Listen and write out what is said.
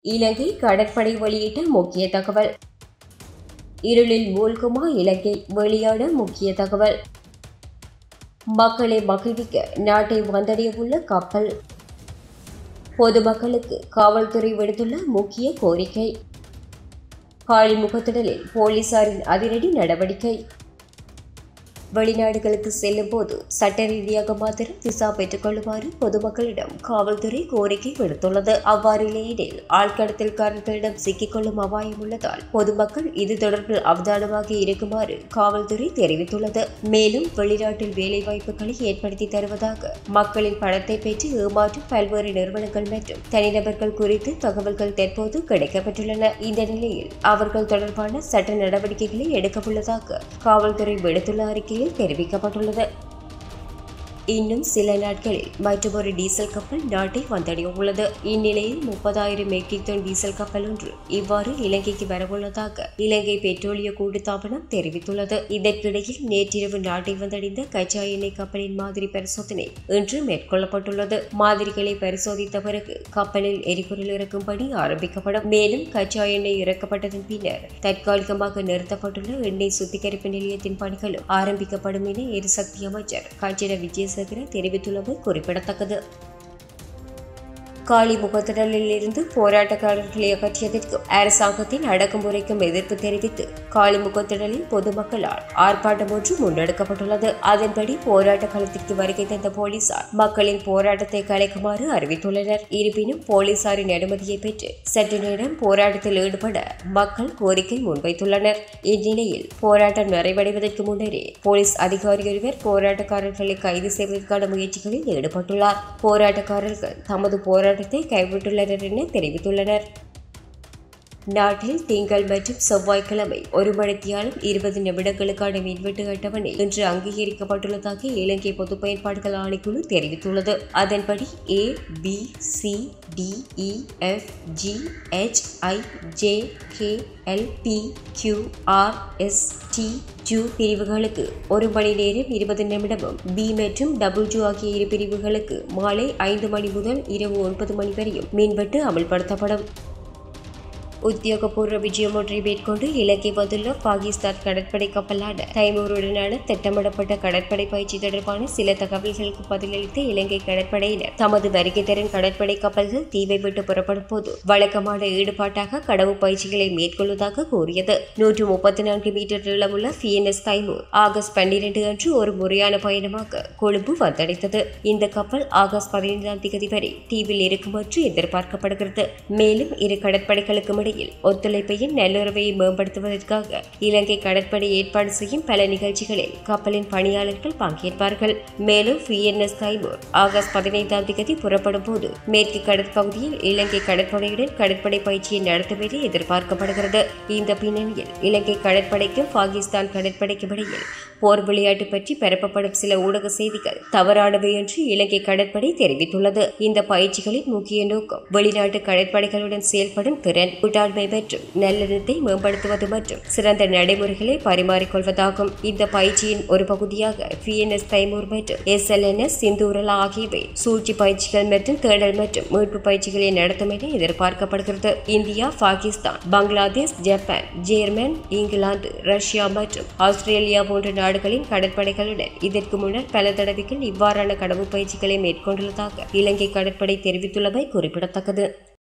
இலங்கை கடற்படை வெளியிட்ட முக்கிய தகவல் இருளில் மூழ்குமா இலங்கை வெளியான முக்கிய தகவல் மக்களை மகிழ்விக்க நாட்டை வந்தடைய உள்ள கப்பல் பொதுமக்களுக்கு காவல்துறை விடுத்துள்ள முக்கிய கோரிக்கை காளிமுகத்திடலில் போலீசாரின் அதிரடி நடவடிக்கை வெளிநாடுகளுக்கு செல்லும் போது சட்ட ரீதியாக மாத்திரம் விசா பெற்றுக் கொள்ளுமாறு பொதுமக்களிடம் காவல்துறை கோரிக்கை விடுத்துள்ளது அவ்வாறு இல்லையெனில் ஆழ்கடத்தல்காரர்களிடம் சிக்கிக் கொள்ளும் அபாயம் உள்ளதால் பொதுமக்கள் இது தொடர்பில் அவதானமாக இருக்குமாறு காவல்துறை தெரிவித்துள்ளது மேலும் வெளிநாட்டில் வேலைவாய்ப்புகளை ஏற்படுத்தி தருவதாக மக்களின் பணத்தை பெற்று ஏமாற்றும் பல்வேறு நிறுவனங்கள் மற்றும் தனிநபர்கள் குறித்து தகவல்கள் தற்போது கிடைக்கப்பட்டுள்ளன இந்த நிலையில் அவர்கள் தொடர்பான சட்ட நடவடிக்கைகளை எடுக்கவுள்ளதாக காவல்துறை விடுத்துள்ள அறிக்கையில் தெரிவிக்கப்பட்டுள்ளது இன்னும் சில நாட்களில் மற்றொரு டீசல் கப்பல் நாட்டை வந்தடைய உள்ளது இந்நிலையில் முப்பதாயிரம் மெட்ரிக் டன் டீசல் கப்பல் ஒன்று இவ்வாறு இலங்கைக்கு வரவுள்ளதாக இலங்கை பெட்ரோலிய கூட்டுத்தாபனம் தெரிவித்துள்ளது இதற்கிடையில் நேற்றிரவு நாட்டை வந்தடைந்த கச்சா எண்ணெய் கப்பலின் மாதிரி பரிசோதனை இன்று மேற்கொள்ளப்பட்டுள்ளது மாதிரிகளை பரிசோதித்த பிறகு கப்பலில் எரிபொருள் இறக்கும் பணி ஆரம்பிக்கப்படும் மேலும் கச்சா எண்ணெய் இறக்கப்பட்டதன் பின்னர் தற்காலிகமாக நிறுத்தப்பட்டுள்ள எண்ணெய் சுத்திகரிப்பு நிலையத்தின் பணிகளும் ஆரம்பிக்கப்படும் என எரிசக்தி அமைச்சர் கஞ்சன விஜய சேகர தெரிவித்துள்ளமை குறிப்பிடத்தக்கது காலி முகத்திடலில் இருந்து போராட்டக்காரர்களை அகற்றியதற்கு அரசாங்கத்தின் அடக்குமுறைக்கும் எதிர்ப்பு தெரிவித்து காலி முகத்திடலில் பொதுமக்களால் ஆர்ப்பாட்டம் ஒன்று முன்னெடுக்கப்பட்டுள்ளது அதன்படி போராட்ட களத்திற்கு வருகை தந்த போலீசார் மக்களின் போராட்டத்தை கலைக்குமாறு அறிவித்துள்ளனர் இருப்பினும் போலீசாரின் அனுமதியை பெற்று சற்று நேரம் போராட்டத்தில் ஈடுபட மக்கள் கோரிக்கை முன்வைத்துள்ளனர் இந்நிலையில் போராட்டம் நிறைவடைவதற்கு முன்னரே போலீஸ் அதிகாரி ஒருவர் போராட்டக்காரர்களை கைது செய்வதற்கான முயற்சிகளில் ஈடுபட்டுள்ளார் போராட்டக்காரர்கள் தமது போராட்ட போராட்டத்தை கைவிட்டுள்ளனர் என தெரிவித்துள்ளனர் நாட்டில் திங்கள் மற்றும் செவ்வாய்க்கிழமை ஒரு மணித்தியாலும் இருபது நிமிடங்களுக்கான மின்வெட்டு அட்டவணை இன்று அங்கீகரிக்கப்பட்டுள்ளதாக இலங்கை பொது பயன்பாடுகள் ஆணைக்குழு தெரிவித்துள்ளது அதன்படி A B C D E F G H I J K L P Q R S T ஜூ பிரிவுகளுக்கு ஒரு மணி நேரம் இருபது நிமிடமும் பி மற்றும் டபுள் ஜூ ஆகிய இரு பிரிவுகளுக்கு மாலை ஐந்து மணி முதல் இரவு ஒன்பது மணி வரையும் மின்வெட்டு அமல்படுத்தப்படும் உத்தியோகபூர்வ விஜயம் ஒன்றை மேற்கொண்டு இலங்கை வந்துள்ள பாகிஸ்தான் கடற்படை கப்பலான தைமூருடனான திட்டமிடப்பட்ட கடற்படை பயிற்சி தொடர்பான சில தகவல்களுக்கு பதிலளித்த இலங்கை கடற்படையினர் தமது வருகை தரும் கடற்படை கப்பல்கள் தீவை விட்டு புறப்படும் போது வழக்கமான ஈடுபாட்டாக கடவு பயிற்சிகளை மேற்கொள்வதாக கூறியது நூற்று முப்பத்தி நான்கு மீட்டர் நீளமுள்ள பிஎன்எஸ் தைமூர் ஆகஸ்ட் பன்னிரண்டு அன்று ஒரு முறையான பயணமாக கொழும்பு வந்தடைந்தது இந்த கப்பல் ஆகஸ்ட் பதினைந்தாம் தேதி வரை தீவில் இருக்கும் என்று எதிர்பார்க்கப்படுகிறது மேலும் இரு கடற்படைகளுக்கும் இடையே இடையில் ஒத்துழைப்பையும் நல்லுறவையும் மேம்படுத்துவதற்காக இலங்கை கடற்படை ஏற்பாடு செய்யும் பல நிகழ்ச்சிகளில் கப்பலின் பணியாளர்கள் பங்கேற்பார்கள் மேலும் பிஎன்எஸ் தைமூர் ஆகஸ்ட் பதினைந்தாம் தேதி புறப்படும் போது மேற்கு கடற்பகுதியில் இலங்கை கடற்படையுடன் கடற்படை பயிற்சியை நடத்தும் என எதிர்பார்க்கப்படுகிறது இந்த பின்னணியில் இலங்கை கடற்படைக்கும் பாகிஸ்தான் கடற்படைக்கும் இடையில் போர் விளையாட்டு பற்றி பரப்பப்படும் சில ஊடக செய்திகள் தவறானவை என்று இலங்கை கடற்படை தெரிவித்துள்ளது இந்த பயிற்சிகளின் முக்கிய நோக்கம் வெளிநாட்டு கடற்படைகளுடன் செயல்படும் திறன் கூட்டாண்மை மற்றும் நல்லெண்ணத்தை மேம்படுத்துவது மற்றும் சிறந்த நடைமுறைகளை பரிமாறிக்கொள்வதாகும் இந்த பயிற்சியின் ஒரு பகுதியாக பிஎன்எஸ் தைமூர் மற்றும் எஸ்எல்என்எஸ் சிந்தூரலா ஆகியவை சூழ்ச்சி பயிற்சிகள் மற்றும் தேடல் மற்றும் மீட்பு பயிற்சிகளை நடத்தும் என எதிர்பார்க்கப்படுகிறது India Pakistan Bangladesh Japan German இங்கிலாந்து ரஷ்யா மற்றும் ஆஸ்திரேலியா போன்ற நாடுகளின் கடற்படைகளுடன் இதற்கு முன்னர் பல தடவைகள் இவ்வாறான கடவு பயிற்சிகளை மேற்கொண்டுள்ளதாக இலங்கை கடற்படை தெரிவித்துள்ளமை குறிப்பிடத்தக்கது